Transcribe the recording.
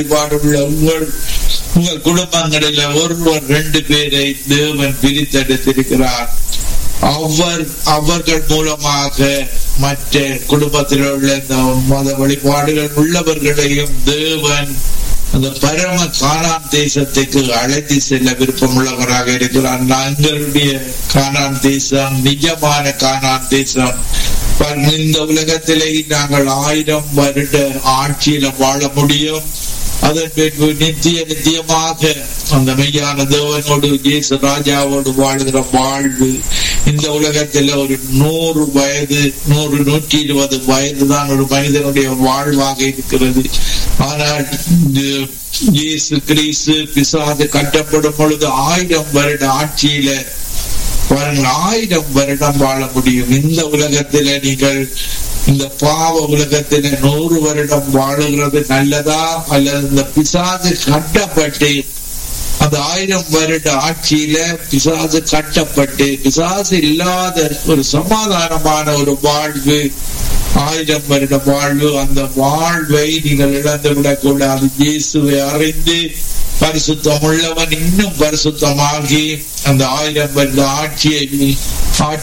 வழிபாடுள்ள உங்கள் உங்கள் குடும்பங்களில் ஒருவர் ரெண்டு பேரை தேவன் பிரித்தெடுத்திருக்கிறார் அவர் அவர்கள் மூலமாக மற்ற குடும்பத்தில் உள்ள இந்த மத வழிபாடுகள் உள்ளவர்களையும் தேவன் அந்த பரம கானான் தேசத்துக்கு அழைத்து செல்ல விருப்பம் உள்ளவராக இருக்கிறார் நாங்களுடைய கானான் தேசம் நிஜமான கானான் தேசம் இந்த உலகத்திலே நாங்கள் ஆயிரம் வருட ஆட்சியில வாழ முடியும் அதன் பின்பு நித்திய நித்தியமாக அந்த மெய்யான தேவனோடு இயேசு ராஜாவோடு வாழ்கிற வாழ்வு இந்த உலகத்தில் ஒரு நூறு வயது நூறு நூற்றி இருபது வயது தான் ஒரு மனிதனுடைய வாழ்வாக இருக்கிறது ஆனால் இயேசு கிறிஸ்து பிசாது கட்டப்படும் பொழுது ஆயிரம் வருட ஆட்சியில பாருங்கள் ஆயிரம் வருடம் வாழ முடியும் இந்த உலகத்தில நீங்கள் இந்த பாவ உலகத்தில நூறு வருடம் வாழுகிறது நல்லதா அல்லது இந்த பிசாது கட்டப்பட்டு அந்த ஆயிரம் வருட ஆட்சியில பிசாசு கட்டப்பட்டு பிசாசு இல்லாத ஒரு சமாதானமான ஒரு வாழ்வு ஆயிரம் வருட வாழ்வு அந்த வாழ்வை நீங்கள் இழந்து விடக்கூடாது இயேசுவை அறிந்து பரிசுத்தம் உள்ளவன் இன்னும் பரிசுத்தமாகி அந்த ஆயிரம் வருட ஆட்சியை